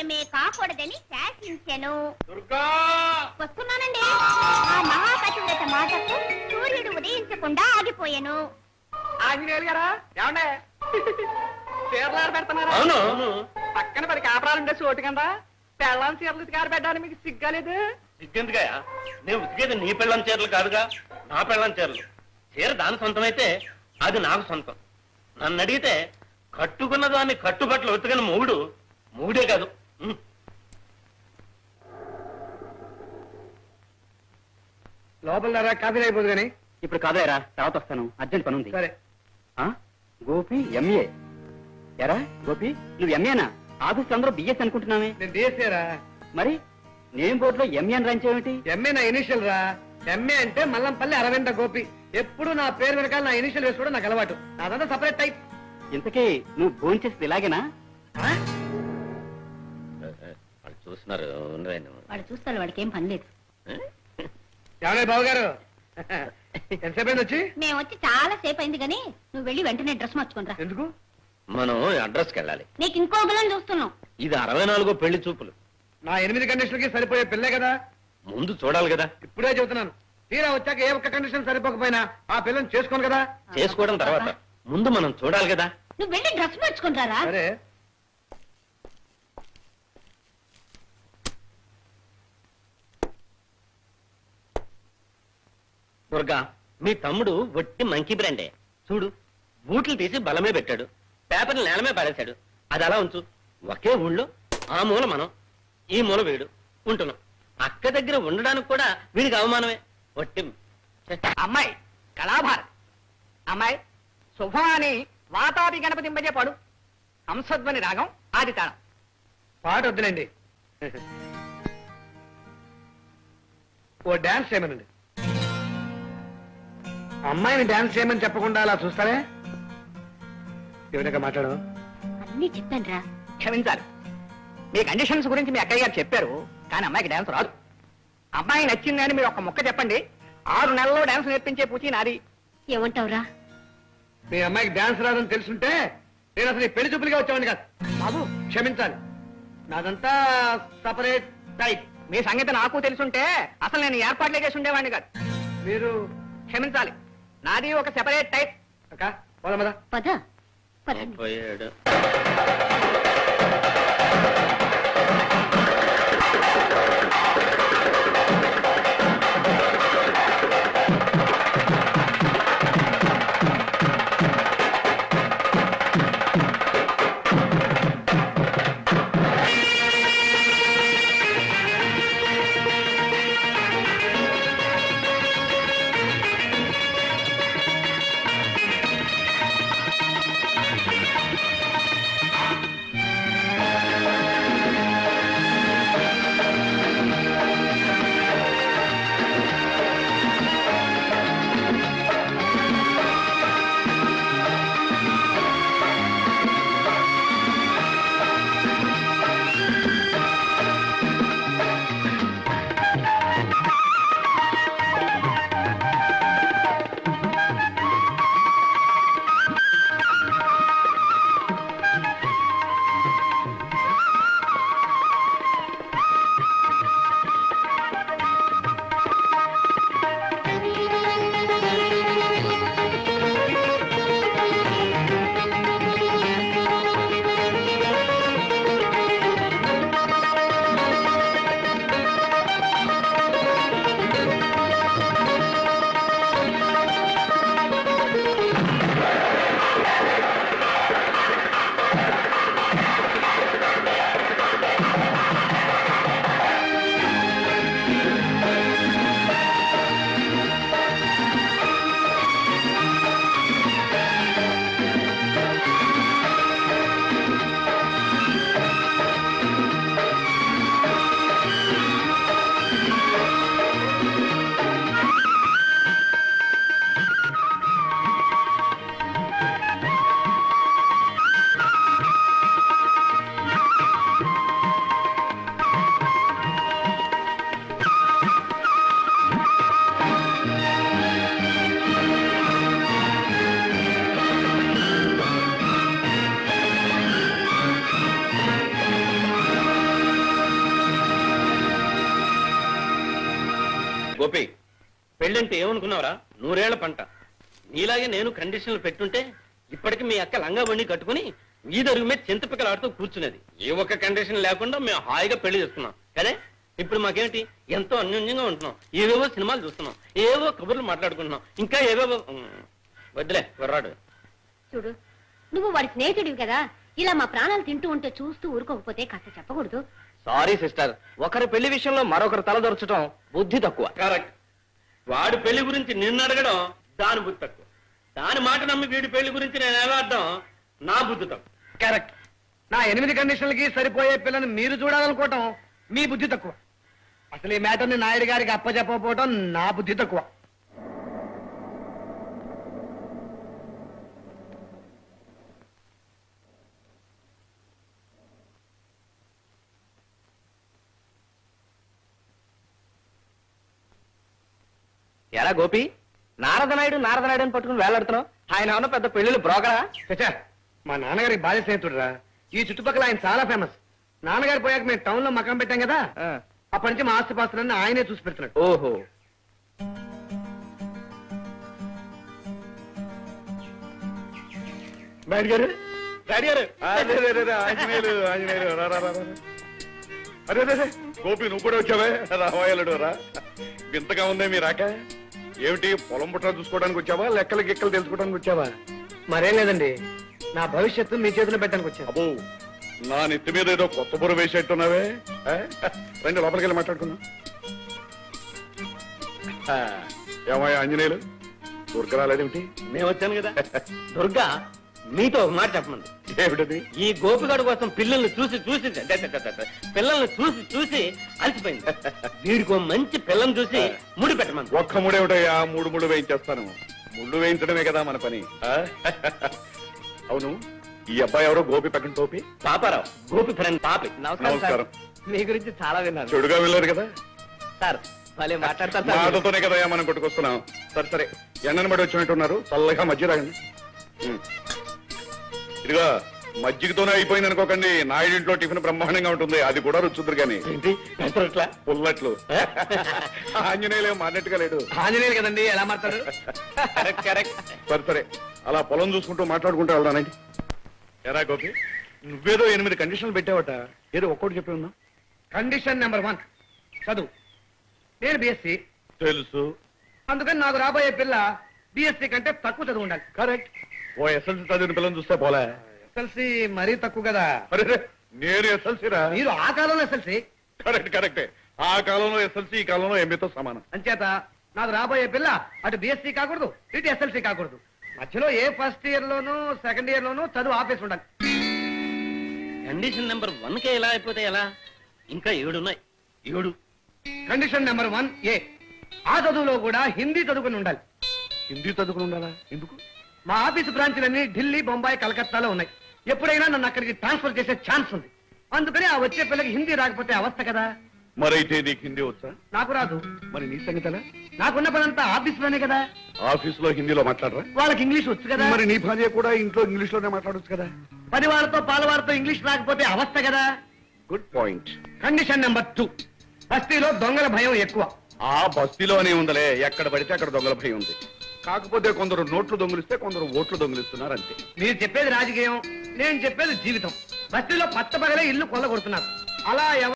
ఏమే కాకూడదని శాసించెను దుర్గా వస్తున్నానండి ఆ మహాపతివ్రత మాటకు సూర్యుడు ఉదయించకుండా ఆగిపోయాను ఆంజనేయులు గారా ఏమండే చీరలు పెడుతున్నారా అవును అవును పక్కన పది కాపరాలు ఉండే చోటు కింద పెళ్ళాం చీరలు ఉతికారు పెట్టడానికి మీకు సిగ్గాలేదు సిగ్గెందుకయ్యా నేను ఉతికేది నీ పెళ్ళం చీరలు కాదుగా నా పెళ్ళం చీరలు చీర దాని సొంతమైతే అది నాకు సొంతం నన్ను అడిగితే కట్టుకున్న దాన్ని కట్టుబట్టలు ఉతికిన మూడు మూడే కాదు ఉమ్. లోపల ధర కాఫీ అయిపోదు కానీ ఇప్పుడు కాదేరా తర్వాత వస్తాను అర్జెంట్ పని ఉంది సరే ఆ? గోపి ఎంఏ ఎరా గోపి నువ్వు ఎంఏనా ఆఫీస్ అందరూ బిఎస్ అనుకుంటున్నావే నేను డిఎస్ఏరా మరి నేమ్ బోర్డులో ఎంఏ అని రాయించేమిటి ఎంఏ నా ఇనిషియల్ రా ఎంఏ అంటే మల్లంపల్లి అరవింద గోపి ఎప్పుడు నా పేరు వెనకాల నా ఇనిషియల్ వేసుకోవడం నాకు అలవాటు నాదంతా సపరేట్ టైప్ ఇంతకీ నువ్వు ఫోన్ చేసేది ఇలాగేనా వాళ్ళు చూస్తున్నారు ఉండవేను. వాడు చూస్తాడు వాడికి ఏం పని లేదు ఎవరే బాబు గారు ఎంతసేపు అయింది వచ్చి మేము వచ్చి చాలా సేపు అయింది కానీ నువ్వు వెళ్ళి వెంటనే డ్రెస్ మార్చుకుని రా ఎందుకు మనం అడ్రస్కి వెళ్ళాలి నీకు ఇంకో గులం చూస్తున్నాం ఇది అరవై నాలుగో పెళ్లి చూపులు నా ఎనిమిది కండిషన్లకి సరిపోయే పిల్లే కదా ముందు చూడాలి కదా ఇప్పుడే చెబుతున్నాను తీరా వచ్చాక ఏ ఒక్క కండిషన్ సరిపోకపోయినా ఆ పిల్లని చేసుకోను కదా చేసుకోవడం తర్వాత ముందు మనం చూడాలి కదా నువ్వు వెళ్ళి డ్రెస్ మార్చుకుని రా సరే దుర్గా మీ తమ్ముడు వట్టి మంకీ బ్రాండే చూడు బూట్లు తీసి బలమే పెట్టాడు పేపర్లు నేలమే పారేశాడు అది అలా ఉంచు ఒకే ఊళ్ళో ఆ మూల మనం ఈ మూల వీడు ఉంటున్నాం అక్క దగ్గర ఉండడానికి కూడా వీడికి అవమానమే వట్టి ఛే, అమ్మాయి కళాభారతి అమ్మాయి శుభం అని వాతాపి గణపతింపజే పాడు హంసధ్వని రాగం ఆది తాళం పాట వద్దులేండి ఓ డాన్స్ చేయమనండి అమ్మాయిని డాన్స్ చేయమని చెప్పకుండా అలా చూస్తారే ఎవరిక మాట్లాడు అన్ని చెప్పాను రా క్షమించాలి మీ కండిషన్స్ గురించి మీ అక్కయ్య గారు చెప్పారు కానీ అమ్మాయికి డాన్స్ రాదు అమ్మాయి నచ్చిందని మీరు ఒక ముక్క చెప్పండి ఆరు నెలల్లో డాన్స్ నేర్పించే పూచి నాది ఏమంటావురా మీ అమ్మాయికి డాన్స్ రాదని తెలుసుంటే నేను అసలు ఈ పెళ్లి చూపులుగా వచ్చామని కాదు బాబు క్షమించాలి నాదంతా సపరేట్ టైప్ మీ సంగతి నాకు తెలుసుంటే అసలు నేను ఏర్పాట్లే చేసి ఉండేవాడిని కాదు మీరు క్షమించాలి నాది ఒక సెపరేట్ టైప్ అక్క పోదామదా పద పదండి పోయాడు గోపి పెళ్ళంటే ఏమనుకున్నావురా నూరేళ్ల పంట నీలాగే నేను కండిషన్లు పెట్టుంటే ఇప్పటికి మీ అక్క లంగా బండి కట్టుకుని వీధరుగు మీద చింతపిక్కలు ఆడుతూ కూర్చునేది ఏ ఒక్క కండిషన్ లేకుండా మేము హాయిగా పెళ్లి చేసుకున్నాం కదే ఇప్పుడు మాకేంటి ఎంతో అన్యోన్యంగా ఉంటున్నాం ఏవేవో సినిమాలు చూస్తున్నాం ఏవో కబుర్లు మాట్లాడుకుంటున్నాం ఇంకా ఏవేవో ఉమ్, వద్దులే కుర్రాడు చూడు నువ్వు వాడి స్నేహితుడివి కదా ఇలా మా ప్రాణాలు తింటూ ఉంటే చూస్తూ ఊరుకోకపోతే కాస్త చెప్పకూడదు సారీ సిస్టర్ ఒకరి పెళ్లి విషయంలో మరొకరు తలదొరచడం బుద్ధి తక్కువ కరెక్ట్ వాడి పెళ్లి గురించి నిన్ను అడగడం దాని బుద్ధి తక్కువ దాని మాట నమ్మి వీడి పెళ్లి గురించి నేను ఏలాడడం నా బుద్ధి తక్కువ కరెక్ట్ నా ఎనిమిది కండిషన్లకి సరిపోయే పిల్లని మీరు చూడాలనుకోవటం మీ బుద్ధి తక్కువ అసలు ఈ మ్యాటర్ని నాయుడు గారికి అప్పచెప్పకపోవటం నా బుద్ధి తక్కువ ఎరా గోపి నారదనాయుడు నారదనాయుడు అని పట్టుకుని వేలాడుతున్నావు ఆయన ఏమన్నా పెద్ద పెళ్లిళ్ళు బ్రోకరా చచ్చా మా నాన్నగారికి బాల్య స్నేహితుడురా ఈ చుట్టుపక్కల ఆయన చాలా ఫేమస్ నాన్నగారు పోయాక మేము టౌన్ లో మకాం పెట్టాం కదా అప్పటి నుంచి మా ఆస్తిపాస్తులన్నీ ఆయనే చూసి పెడుతున్నాడు ఓహో నాయుడు గారు డాడీ గారు అరే, అరే, అరే, ఆంజనేయులు ఆంజనేయులు రా రా రా రా. అరే అరే, అరే, గోపి నువ్వు కూడా వచ్చావే రావాయలుడు రా వింతగా ఉందే మీ రాక ఏమిటి పొలం పుట్ట చూసుకోవడానికి వచ్చావా లెక్కలు గిక్కలు తెలుసుకోవడానికి వచ్చావా మరేం లేదండి నా భవిష్యత్తు మీ చేతిలో పెట్టడానికి వచ్చాను అబ్బో నా నెత్తి మీద ఏదో కొత్త బుర్ర వేసేట్టున్నావే ఆ? రండి లోపలికి వెళ్ళి మాట్లాడుకుందాం ఆ, ఏమయ్యా ఆంజనేయులు దొరకరాలేదేమిటి నేను వచ్చాను కదా దుర్గా మీతో ఒక మాట చెప్పమంది ఏమిటది ఈ గోపిగాడు కోసం పిల్లల్ని చూసి చూసి ద- ద- ద- ద- ద- పిల్లల్ని చూసి చూసి అలసిపోయింది వీడికి ఓ మంచి పిల్లని చూసి ముడి పెట్టమంది ఒక్క ముడేమిటయ్యా మూడు ముళ్ళు వేయించేస్తాను ముళ్ళు వేయించడమే కదా మన పని ఆ? అవును ఈ అబ్బాయి ఎవరో గోపి పక్కన టోపి పాపారావు గోపి ఫ్రెండ్ పాపి నమస్కారం సార్ నమస్కారం. మీ గురించి చాలా విన్నాను చెడుగా వెళ్ళారు కదా సార్ భలే మాట్లాడతారు సార్ మీరు. మాటతోనే కదా మనం కొట్టుకొస్తున్నాం సరే సరే ఎండను బడి వచ్చినట్టున్నారు చల్లగా మజ్జిగ తాగండి ఉమ్. ఇదిగో మజ్జిగతోనే అయిపోయింది అనుకోకండి నాయుడింట్లో టిఫిన్ బ్రహ్మాండంగా ఉంటుంది అది కూడా రుచుద్దురు కానీ ఏంటి పెసరట్లా పుల్లట్లు ఆంజనేయులు ఏం మారినట్టుగా లేడు ఆంజనేయులు కదండి ఎలా మాట్లాడు కరెక్ట్ కరెక్ట్ సరే సరే అలా పొలం చూసుకుంటూ మాట్లాడుకుంటూ వెళ్దానండి ఎరా గోపి నువ్వేదో ఎనిమిది కండిషన్లు పెట్టావట ఏదో ఒక్కటి చెప్పి ఉన్నా కండిషన్ నెంబర్ వన్ చదువు నేను బిఎస్సి తెలుసు అందుకని నాకు రాబోయే పిల్ల బిఎస్సి కంటే తక్కువ చదువు ఉండాలి కరెక్ట్ ఓ ఎస్ఎల్సి చదివిన పిల్లని చూస్తే పోలే ఎస్ఎల్సి మరీ తక్కువ కదా అరే రే, నేను ఎస్ఎల్సి రా మీరు ఆ కాలంలో ఎస్ఎల్సి కరెక్ట్ కరెక్టే ఆ కాలంలో ఎస్ఎల్సి ఈ కాలంలో ఎంబీతో సమానం అంచేత నాకు రాబోయే పిల్ల అటు బిఎస్సి కాకూడదు ఇటు ఎస్ఎల్సి కాకూడదు మధ్యలో ఏ ఫస్ట్ ఇయర్ లోను సెకండ్ ఇయర్ లోను చదువు ఆపేసి ఉండాలి కండిషన్ నెంబర్ వన్ కే ఎలా అయిపోతే ఎలా ఇంకా ఏడు ఉన్నాయి ఏడు కండిషన్ నెంబర్ వన్ ఏ ఆ చదువులో కూడా హిందీ చదువుకుని ఉండాలి హిందీ చదువుకుని ఉండాలా ఎందుకు మా ఆఫీసు బ్రాంచ్లన్నీ ఢిల్లీ బొంబాయి కలకత్తాలో ఉన్నాయి ఎప్పుడైనా నన్ను అక్కడికి ట్రాన్స్ఫర్ చేసే ఛాన్స్ ఉంది అందుకని ఆ వచ్చే పిల్లకి హిందీ రాకపోతే అవస్థ కదా మరైతే నీకు హిందీ వచ్చా నాకు రాదు మరి నీ సంగతి ఎలా నాకున్న పనంతా ఆఫీసులోనే కదా ఆఫీస్ లో హిందీలో మాట్లాడరా వాళ్ళకి ఇంగ్లీష్ వచ్చు కదా మరి నీ భార్య కూడా ఇంట్లో ఇంగ్లీష్ లోనే మాట్లాడొచ్చు కదా పని వాళ్ళతో పాలవారితో ఇంగ్లీష్ రాకపోతే అవస్థ కదా good point condition number two బస్తీలో దొంగల భయం ఎక్కువ ఆ బస్తీలోనే ఉందలే ఎక్కడ పడితే అక్కడ దొంగల భయం ఉంది కాకపోతే కొందరు నోట్లు దొంగిలిస్తే కొందరు ఓట్లు దొంగిలిస్తున్నారు అంతే మీరు చెప్పేది రాజకీయం నేను చెప్పేది జీవితం బస్తీలో పచ్చ పగలే ఇల్లు కొల్లగొడుతున్నారు అలా ఎవరు